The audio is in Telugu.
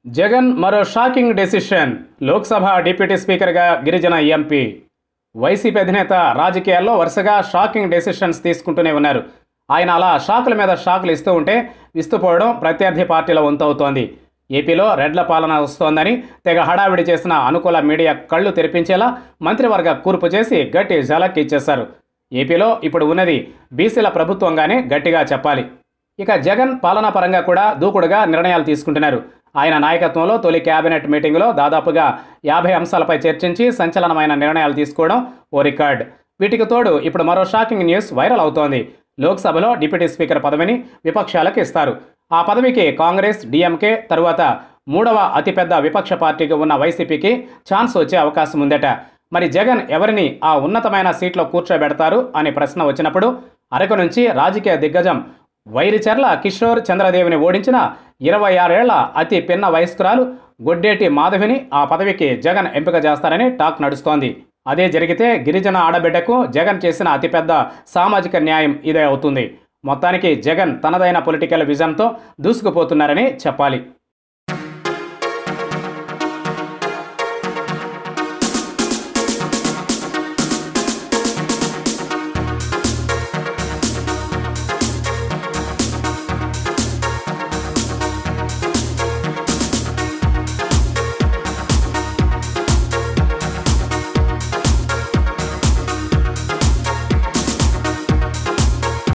జగన్ మరో షాకింగ్ డెసిషన్ లోక్సభ డిప్యూటీ స్పీకర్గా గిరిజన ఎంపీ వైసీపీ అధినేత రాజకీయాల్లో వరుసగా షాకింగ్ డెసిషన్స్ తీసుకుంటూనే ఉన్నారు ఆయన అలా షాకుల మీద షాకులు ఇస్తూ ఉంటే విస్తుపోవడం ప్రత్యర్థి పార్టీల వంతవుతోంది ఏపీలో రెడ్ల పాలన వస్తోందని తెగ హడావిడి చేసిన అనుకూల మీడియా కళ్ళు తెరిపించేలా మంత్రివర్గ కూర్పు చేసి గట్టి ఝలక్ ఇచ్చేశారు ఏపీలో ఇప్పుడు ఉన్నది బీసీల ప్రభుత్వంగానే గట్టిగా చెప్పాలి ఇక జగన్ పాలనా పరంగా కూడా దూకుడుగా నిర్ణయాలు తీసుకుంటున్నారు ఆయన నాయకత్వంలో తొలి కేబినెట్ మీటింగులో దాదాపుగా యాభై అంశాలపై చర్చించి సంచలనమైన నిర్ణయాలు తీసుకోవడం ఓ రికార్డ్ వీటికి తోడు ఇప్పుడు మరో షాకింగ్ న్యూస్ వైరల్ అవుతోంది లోక్సభలో డిప్యూటీ స్పీకర్ పదవిని విపక్షాలకు ఇస్తారు ఆ పదవికి కాంగ్రెస్ డిఎంకే తరువాత మూడవ అతిపెద్ద విపక్ష పార్టీగా ఉన్న వైసీపీకి ఛాన్స్ వచ్చే అవకాశం ఉందట మరి జగన్ ఎవరిని ఆ ఉన్నతమైన సీట్లో కూర్చోబెడతారు అనే ప్రశ్న వచ్చినప్పుడు అరకు నుంచి రాజకీయ దిగ్గజం వైరిచర్ల కిషోర్ చంద్రదేవిని ఓడించిన ఇరవై ఆరేళ్ల అతి పిన్న వయస్కురాలు గొడ్డేటి మాధవిని ఆ పదవికి జగన్ ఎంపిక చేస్తారని టాక్ నడుస్తోంది అదే జరిగితే గిరిజన ఆడబిడ్డకు జగన్ చేసిన అతిపెద్ద సామాజిక న్యాయం ఇదే అవుతుంది మొత్తానికి జగన్ తనదైన పొలిటికల్ విజన్తో దూసుకుపోతున్నారని చెప్పాలి